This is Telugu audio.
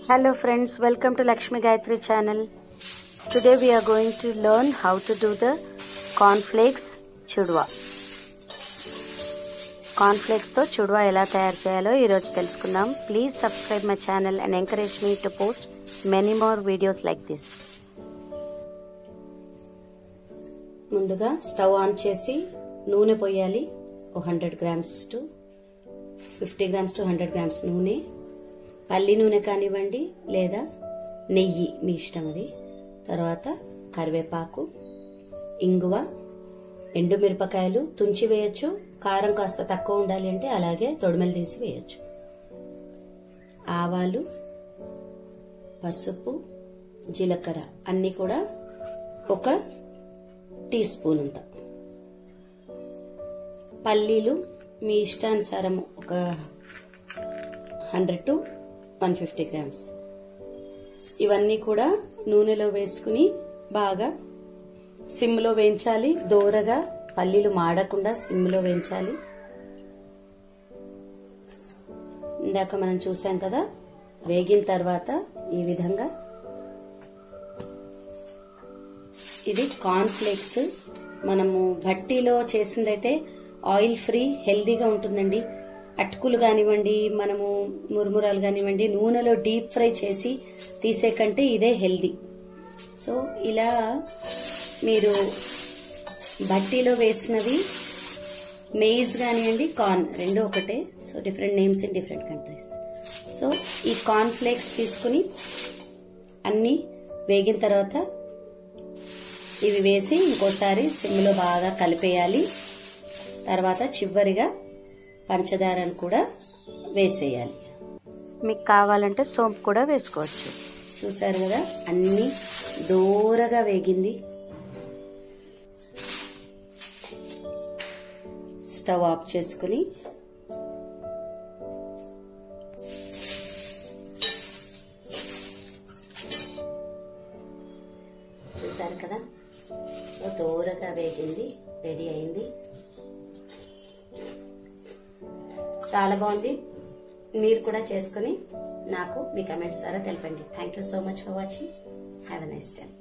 Hello friends, welcome to Lakshmi Gayatri channel. Today we are going to learn how to do the cornflakes chudwa. కార్న్ఫ్లేక్స్తో చుడవా ఎలా తయారు చేయాలో ఈరోజు తెలుసుకుందాం please subscribe my channel and encourage me to post many more videos like this ముందుగా స్టవ్ ఆన్ చేసి నూనె పోయాలి ఓ hundred grams to fifty grams to hundred grams నూనె పల్లి నూనె కానివ్వండి లేదా నెయ్యి మీ ఇష్టం అది తర్వాత కరివేపాకు ఇంగువ ఎండుమిరపకాయలు తుంచి వేయొచ్చు కారం కాస్త తక్కువ ఉండాలి అంటే అలాగే తొడిమెలు తీసి వేయొచ్చు ఆవాలు పసుపు జీలకర్ర అన్ని కూడా ఒక టీ స్పూన్ అంత పల్లీలు మీ ఇష్టానుసారం ఒక hundred to one fifty grams ఇవన్నీ కూడా నూనెలో వేసుకుని బాగా సిమ్లో వేయించాలి దోరగా పల్లీలు మాడకుండా సిమ్లో వేయించాలి ఇందాక మనం చూసాం కదా వేగిన తర్వాత ఈ విధంగా ఇది కార్న్ ఫ్లేక్స్ మనము భట్టీలో చేసిందైతే ఆయిల్ ఫ్రీ హెల్దీగా ఉంటుందండి అటుకులు కానివ్వండి మనము మురుమురాలు కానివ్వండి నూనెలో డీప్ ఫ్రై చేసి తీసే కంటే ఇదే హెల్దీ సో ఇలా మీరు బట్టీలో వేసినవి మెయిజ్ కానివ్వండి కార్న్ రెండు ఒకటే so different names in different countries so ఈ కార్న్ ఫ్లేక్స్ తీసుకుని అన్ని వేగిన తర్వాత ఇవి వేసి ఇంకోసారి సిమ్లో బాగా కలిపేయాలి తర్వాత చివరిగా పంచదారను కూడా వేసేయాలి మీకు కావాలంటే సోంపు కూడా వేసుకోవచ్చు చూసారు కదా అన్నీ దూరగా వేగింది స్టవ్ ఆఫ్ చేసుకుని చూసారు కదా దూరగా వేగింది రెడీ అయింది చాలా బాగుంది మీరు కూడా చేసుకుని నాకు మీ కమెంట్స్ ద్వారా తెలపండి thank you so much for watching have a nice time